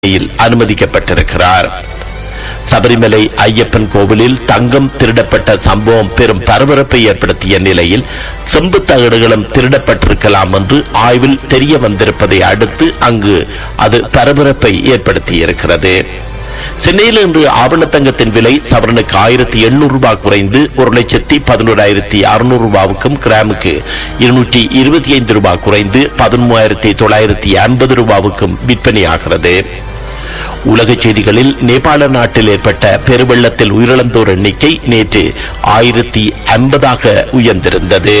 நிலையில் அனுமதிக்கப்பட்டிருக்கிறார் சபரிமலை ஐயப்பன் கோவிலில் தங்கம் திருடப்பட்ட சம்பவம் பெரும் பரபரப்பை ஏற்படுத்திய நிலையில் செம்பு தகடுகளும் திருடப்பட்டிருக்கலாம் என்று ஆய்வில் தெரிய வந்திருப்பதை அடுத்து அங்கு அது பரபரப்பை ஏற்படுத்தியிருக்கிறது சென்னையில் இன்று ஆவணத்தங்கத்தின் விலை சவரனுக்கு ஆயிரத்தி எண்ணூறு ரூபாய் குறைந்து ஒரு லட்சத்தி பதினோராயிரத்தி அறுநூறு ரூபாவுக்கும் கிராமுக்கு இருநூற்றி இருபத்தி ஐந்து ரூபாய் குறைந்து பதிமூவாயிரத்தி தொள்ளாயிரத்தி ஐம்பது ரூபாவுக்கும் விற்பனையாகிறது உலக செய்திகளில் நேபாள நாட்டில் ஏற்பட்ட பெருவெள்ளத்தில் உயிரிழந்தோர் எண்ணிக்கை நேற்று ஆயிரத்தி ஐம்பதாக உயர்ந்திருந்தது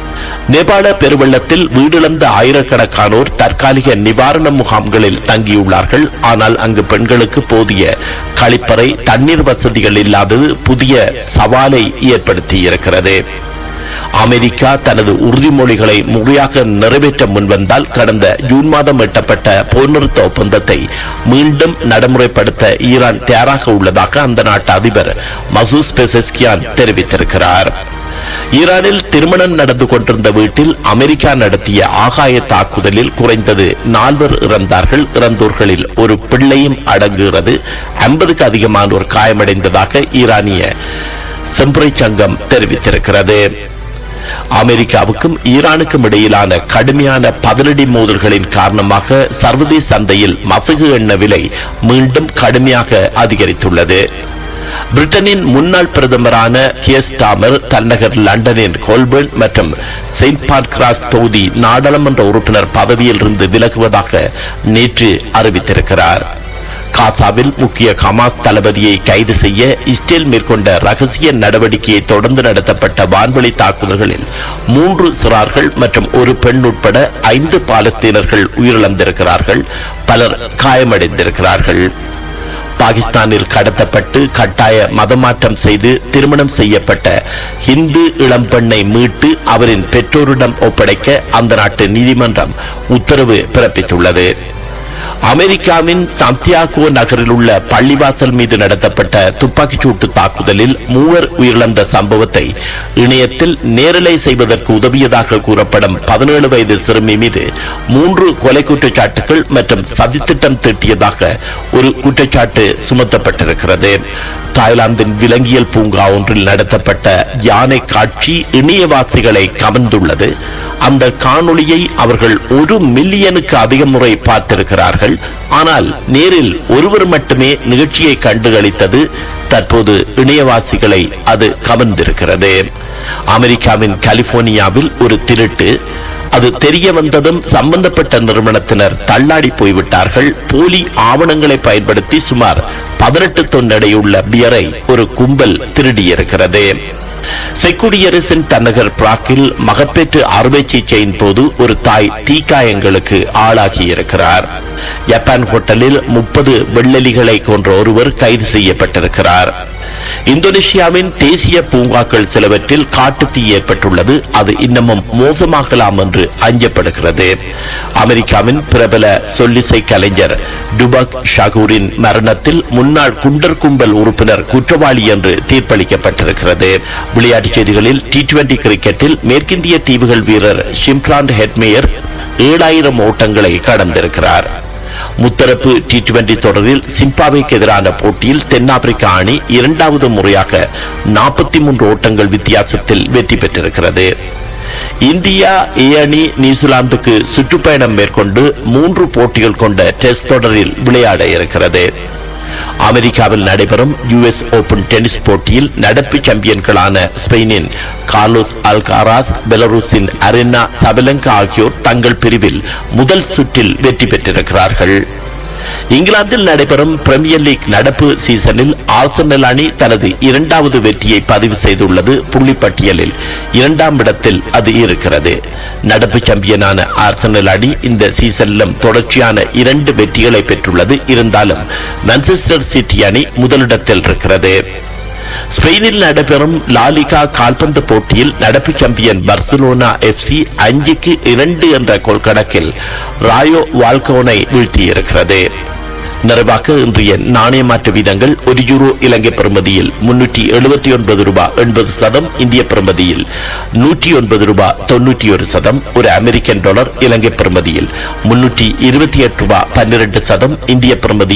நேபாள பெருவெள்ளத்தில் வீடிழந்த ஆயிரக்கணக்கானோர் தற்காலிக நிவாரண முகாம்களில் தங்கியுள்ளார்கள் ஆனால் அங்கு பெண்களுக்கு போதிய கழிப்பறை தண்ணீர் வசதிகள் இல்லாதது புதிய சவாலை ஏற்படுத்தி இருக்கிறது அமெரிக்கா தனது உறுதிமொழிகளை முறையாக நிறைவேற்ற முன்வந்தால் கடந்த ஜூன் மாதம் எட்டப்பட்ட போர் நிறுத்த ஒப்பந்தத்தை மீண்டும் நடைமுறைப்படுத்த ஈரான் தயாராக உள்ளதாக அந்த நாட்டு அதிபர் மசூஸ் பெசஸ்கியான் தெரிவித்திருக்கிறார் ஈரானில் திருமணம் நடந்து கொண்டிருந்த வீட்டில் அமெரிக்கா நடத்திய ஆகாய தாக்குதலில் குறைந்தது நால்வர் இறந்தார்கள் இறந்தோர்களில் ஒரு பிள்ளையும் அடங்குகிறது ஐம்பதுக்கு அதிகமானோர் காயமடைந்ததாக ஈரானிய செம்புரை சங்கம் தெரிவித்திருக்கிறது அமெரிக்காவுக்கும் ஈரானுக்கும் இடையிலான கடுமையான பதிலடி மோதல்களின் காரணமாக சர்வதேச சந்தையில் மசகு எண்ண விலை மீண்டும் கடுமையாக அதிகரித்துள்ளது பிரிட்டனின் முன்னாள் பிரதமரான கியர் ஸ்டாமர் தன்னகர் லண்டனின் கோல்பர்ன் மற்றும் செயின்ட் பான்கிராஸ் தொகுதி நாடாளுமன்ற உறுப்பினர் பதவியில் இருந்து விலகுவதாக நேற்று அறிவித்திருக்கிறார் காசாவில் முக்கிய ஹமாஸ் தளபதியை கைது செய்ய இஸ்ரேல் மேற்கொண்ட ரகசிய நடவடிக்கையை தொடர்ந்து நடத்தப்பட்ட வான்வழி தாக்குதல்களில் மூன்று சிறார்கள் மற்றும் ஒரு பெண் உட்பட ஐந்து பாலஸ்தீனர்கள் உயிரிழந்திருக்கிறார்கள் பலர் காயமடைந்திருக்கிறார்கள் பாகிஸ்தானில் கடத்தப்பட்டு கட்டாய மதமாற்றம் செய்து திருமணம் செய்யப்பட்ட இந்து இளம்பெண்ணை மீட்டு அவரின் பெற்றோரிடம் ஒப்படைக்க அந்த நாட்டு நீதிமன்றம் உத்தரவு பிறப்பித்துள்ளது அமெரிக்காவின் சந்தியாகோ நகரில் உள்ள பள்ளிவாசல் மீது நடத்தப்பட்ட துப்பாக்கிச் சூட்டு தாக்குதலில் மூவர் உயிரிழந்த சம்பவத்தை இணையத்தில் நேரலை செய்வதற்கு உதவியதாக கூறப்படும் பதினேழு வயது சிறுமி மீது மூன்று கொலை குற்றச்சாட்டுகள் மற்றும் சதித்திட்டம் தீட்டியதாக ஒரு குற்றச்சாட்டு சுமத்தப்பட்டிருக்கிறது தாய்லாந்தின் விலங்கியல் பூங்கா ஒன்றில் நடத்தப்பட்ட யானை காட்சி இணையவாசிகளை கவர்ந்துள்ளது அந்த காணொளியை அவர்கள் ஒரு மில்லியனுக்கு அதிக முறை பார்த்திருக்கிறார்கள் ஆனால் நேரில் ஒருவர் மட்டுமே நிகழ்ச்சியை கண்டுகளித்தது தற்போது இணையவாசிகளை அது கவர்ந்திருக்கிறது அமெரிக்காவின் கலிபோர்னியாவில் ஒரு திருட்டு அது தெரிய வந்ததும் சம்பந்தப்பட்ட நிறுவனத்தினர் தள்ளாடி போய்விட்டார்கள் போலி ஆவணங்களை பயன்படுத்தி சுமார் பதினெட்டு தொன் எடையுள்ள பியரை ஒரு கும்பல் திருடியிருக்கிறது செக்குடியரசின் தன்னகர் பிராக்கில் மகப்பேற்று அறுவை சிகிச்சையின் போது ஒரு தாய் தீக்காயங்களுக்கு ஆளாகி இருக்கிறார் ஜப்பான் ஹோட்டலில் முப்பது வெள்ளெலிகளை கொன்ற ஒருவர் கைது செய்யப்பட்டிருக்கிறார் இந்தோனேஷியாவின் தேசிய பூங்காக்கள் சிலவற்றில் காட்டுத்தீ ஏற்பட்டுள்ளது அது இன்னமும் மோசமாகலாம் என்று அஞ்சப்படுகிறது அமெரிக்காவின் பிரபல சொல்லிசை கலைஞர் டுபக் ஷகூரின் மரணத்தில் முன்னாள் குண்டர் கும்பல் உறுப்பினர் குற்றவாளி என்று தீர்ப்பளிக்கப்பட்டிருக்கிறது விளையாட்டுச் செய்திகளில் டி டுவெண்டி கிரிக்கெட்டில் மேற்கிந்திய தீவுகள் வீரர் ஷிம்ரான் ஹெட்மேயர் ஏழாயிரம் ஓட்டங்களை கடந்திருக்கிறார் முத்தரப்பு டி டுவெண்டி தொடரில் சிம்பாப்வேக்கு எதிரான போட்டியில் தென்னாப்பிரிக்கா அணி இரண்டாவது முறையாக நாற்பத்தி மூன்று ஓட்டங்கள் வித்தியாசத்தில் வெற்றி பெற்றிருக்கிறது இந்தியா ஏ அணி நியூசிலாந்துக்கு சுற்றுப்பயணம் மேற்கொண்டு மூன்று போட்டிகள் கொண்ட டெஸ்ட் தொடரில் விளையாட இருக்கிறது அமெரிக்காவில் நடைபெறும் யுஎஸ் ஓபன் டென்னிஸ் போட்டியில் நடப்பு சாம்பியன்களான ஸ்பெயினின் கார்லோஸ் அல்காராஸ் பெலருஸின் அரினா சபலங்கா ஆகியோர் தங்கள் பிரிவில் முதல் சுற்றில் வெற்றி பெற்றிருக்கிறார்கள் இங்கிலாந்தில் நடைபெறும் பிரீமியர் லீக் நடப்பு சீசனில் ஆர்சனல் அணி தனது இரண்டாவது வெற்றியை பதிவு செய்துள்ளது புள்ளிப்பட்டியலில் இரண்டாம் இடத்தில் அது இருக்கிறது நடப்பு சாம்பியனான ஆர்சனல் அணி இந்த சீசனிலும் தொடர்ச்சியான இரண்டு வெற்றிகளை பெற்றுள்ளது இருந்தாலும் மான்செஸ்டர் சிட்டி அணி முதலிடத்தில் இருக்கிறது ஸ்பெயினில் நடைபெறும் லாலிகா கால்பந்து போட்டியில் நடப்பு சாம்பியன் பர்சலோனா எஃப்சி அஞ்சுக்கு இரண்டு என்ற கோல் கணக்கில் ராயோ வால்கோனை வீழ்த்தியிருக்கிறது நிறைவாக இன்றைய நாணய மாற்று வீதங்கள் ஒரு யூரோ இலங்கை பிரமதியில் முன்னூற்றி எழுபத்தி ஒன்பது ரூபாய் எண்பது சதம் இந்திய பிரமதியில் நூற்றி ஒன்பது ரூபாய் தொன்னூற்றி ஒரு சதம் ஒரு அமெரிக்கன் டாலர் இலங்கை பிரமதியில் முன்னூற்றி இருபத்தி எட்டு ரூபாய் பன்னிரண்டு சதம் இந்திய பிரமதி